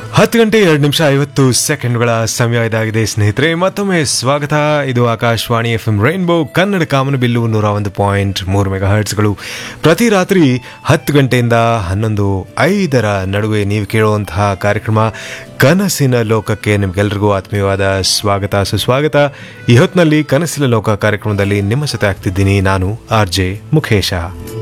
ಹತ್ತು ಗಂಟೆ ಎರಡು ನಿಮಿಷ ಐವತ್ತು ಸೆಕೆಂಡ್ಗಳ ಸಮಯ ಇದಾಗಿದೆ ಸ್ನೇಹಿತರೆ ಮತ್ತೊಮ್ಮೆ ಸ್ವಾಗತ ಇದು Akashvani F M rainbow Kannada ಕಾಮನಬಿಲ್ಲು ನೂರ ಒಂದು ಪಾಯಿಂಟ್ ಮೂರು ಮೆಗಾ ಹರ್ಟ್ಸ್ಗಳು ಪ್ರತಿ ರಾತ್ರಿ ಹತ್ತು ಗಂಟೆಯಿಂದ ಹನ್ನೊಂದು ಐದರ ನಡುವೆ ನೀವು ಕೇಳುವಂತಹ ಕಾರ್ಯಕ್ರಮ ಕನಸಿನ ಲೋಕಕ್ಕೆ ನಿಮ್ಗೆಲ್ರಿಗೂ ಆತ್ಮೀಯವಾದ ಸ್ವಾಗತ ಸುಸ್ವಾಗತ ಈ ಹೊತ್ತಿನಲ್ಲಿ ಕನಸಿನ ಲೋಕ ಕಾರ್ಯಕ್ರಮದಲ್ಲಿ ನಿಮ್ಮ ಜೊತೆ ಆಗ್ತಿದ್ದೀನಿ ನಾನು ಆರ್ ಜೆ ಮುಖೇಶ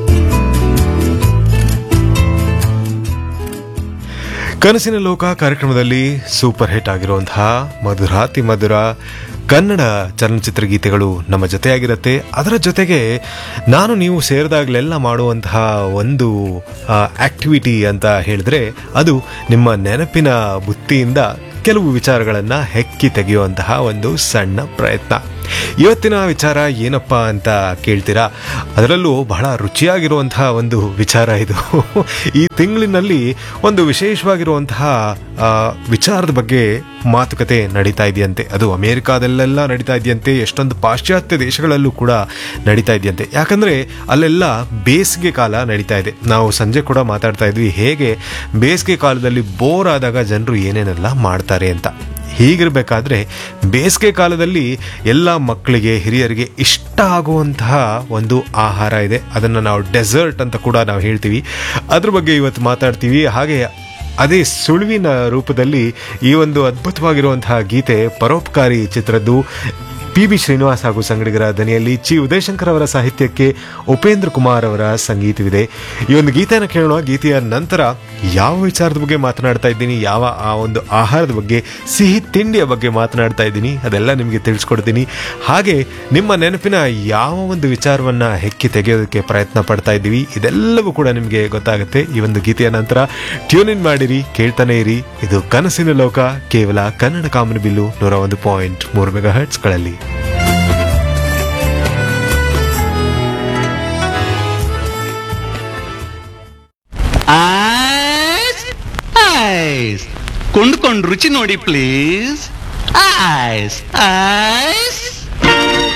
ಕನಸಿನ ಲೋಕ ಕಾರ್ಯಕ್ರಮದಲ್ಲಿ ಸೂಪರ್ ಹಿಟ್ ಆಗಿರುವಂತಹ ಮಧುರಾತಿ ಮಧುರ ಕನ್ನಡ ಚಲನಚಿತ್ರ ಗೀತೆಗಳು ನಮ್ಮ ಜೊತೆಯಾಗಿರುತ್ತೆ ಅದರ ಜೊತೆಗೆ ನಾನು ನೀವು ಸೇರಿದಾಗಲೆಲ್ಲ ಮಾಡುವಂತಹ ಒಂದು ಆಕ್ಟಿವಿಟಿ ಅಂತ ಹೇಳಿದ್ರೆ ಅದು ನಿಮ್ಮ ನೆನಪಿನ ಬುತ್ತಿಯಿಂದ ಕೆಲವು ವಿಚಾರಗಳನ್ನು ಹೆಕ್ಕಿ ತೆಗೆಯುವಂತಹ ಒಂದು ಸಣ್ಣ ಪ್ರಯತ್ನ ಇವತ್ತಿನ ವಿಚಾರ ಏನಪ್ಪ ಅಂತ ಕೇಳ್ತೀರಾ ಅದರಲ್ಲೂ ಬಹಳ ರುಚಿಯಾಗಿರುವಂತಹ ಒಂದು ವಿಚಾರ ಇದು ಈ ತಿಂಗಳಿನಲ್ಲಿ ಒಂದು ವಿಶೇಷವಾಗಿರುವಂತಹ ಆ, ವಿಚಾರದ ಬಗ್ಗೆ ಮಾತುಕತೆ ನಡೀತಾ ಇದೆಯಂತೆ ಅದು ಅಮೆರಿಕಾದಲ್ಲೆಲ್ಲ ನಡೀತಾ ಇದೆಯಂತೆ ಎಷ್ಟೊಂದು ಪಾಶ್ಚಾತ್ಯ ದೇಶಗಳಲ್ಲೂ ಕೂಡ ನಡೀತಾ ಇದೆಯಂತೆ ಯಾಕಂದ್ರೆ ಅಲ್ಲೆಲ್ಲ ಬೇಸಿಗೆ ಕಾಲ ನಡೀತಾ ಇದೆ ನಾವು ಸಂಜೆ ಕೂಡ ಮಾತಾಡ್ತಾ ಇದ್ವಿ ಹೇಗೆ ಬೇಸಿಗೆ ಕಾಲದಲ್ಲಿ ಬೋರ್ ಆದಾಗ ಜನರು ಏನೇನೆಲ್ಲ ಮಾಡ್ತಾರೆ ಅಂತ ಹೀಗಿರಬೇಕಾದ್ರೆ ಬೇಸಿಗೆ ಕಾಲದಲ್ಲಿ ಎಲ್ಲ ಮಕ್ಕಳಿಗೆ ಹಿರಿಯರಿಗೆ ಇಷ್ಟ ಆಗುವಂತಹ ಒಂದು ಆಹಾರ ಇದೆ ಅದನ್ನು ನಾವು ಡೆಸರ್ಟ್ ಅಂತ ಕೂಡ ನಾವು ಹೇಳ್ತೀವಿ ಅದ್ರ ಬಗ್ಗೆ ಇವತ್ತು ಮಾತಾಡ್ತೀವಿ ಹಾಗೆ ಅದೇ ಸುಳುವಿನ ರೂಪದಲ್ಲಿ ಈ ಒಂದು ಅದ್ಭುತವಾಗಿರುವಂತಹ ಗೀತೆ ಪರೋಪಕಾರಿ ಚಿತ್ರದ್ದು ಪಿ ಬಿ ಶ್ರೀನಿವಾಸ್ ಹಾಗೂ ಸಂಗಡಿಗರ ದನಿಯಲ್ಲಿ ಚಿ ಉದಯಶಂಕರ್ ಅವರ ಸಾಹಿತ್ಯಕ್ಕೆ ಉಪೇಂದ್ರ ಕುಮಾರ್ ಅವರ ಸಂಗೀತವಿದೆ ಈ ಒಂದು ಗೀತೆಯನ್ನು ಕೇಳೋಣ ಗೀತೆಯ ನಂತರ ಯಾವ ವಿಚಾರದ ಬಗ್ಗೆ ಮಾತನಾಡ್ತಾ ಇದ್ದೀನಿ ಯಾವ ಆ ಒಂದು ಆಹಾರದ ಬಗ್ಗೆ ಸಿಹಿ ತಿಂಡಿಯ ಬಗ್ಗೆ ಮಾತನಾಡ್ತಾ ಇದ್ದೀನಿ ಅದೆಲ್ಲ ನಿಮಗೆ ತಿಳಿಸ್ಕೊಡ್ತೀನಿ ಹಾಗೆ ನಿಮ್ಮ ನೆನಪಿನ ಯಾವ ಒಂದು ವಿಚಾರವನ್ನ ಹೆಕ್ಕಿ ತೆಗೆಯೋದಕ್ಕೆ ಪ್ರಯತ್ನ ಪಡ್ತಾ ಇದ್ದೀವಿ ಇದೆಲ್ಲವೂ ಕೂಡ ನಿಮಗೆ ಗೊತ್ತಾಗುತ್ತೆ ಈ ಒಂದು ಗೀತೆಯ ನಂತರ ಟ್ಯೂನ್ ಇನ್ ಮಾಡಿರಿ ಕೇಳ್ತಾನೆ ಇರಿ ಇದು ಕನಸಿನ ಲೋಕ ಕೇವಲ ಕನ್ನಡ ಕಾಮನ ಬಿಲ್ಲು ನೂರ ಒಂದು ಪಾಯಿಂಟ್ ಮೂರು ಮೆಗಾ ಹರ್ಟ್ಸ್ಗಳಲ್ಲಿ ಐಸ್ ಐಸ್ ಕೊಂಡ್ಕೊಂಡು ರುಚಿ ನೋಡಿ ಪ್ಲೀಸ್ ಐಸ್ ಐಸ್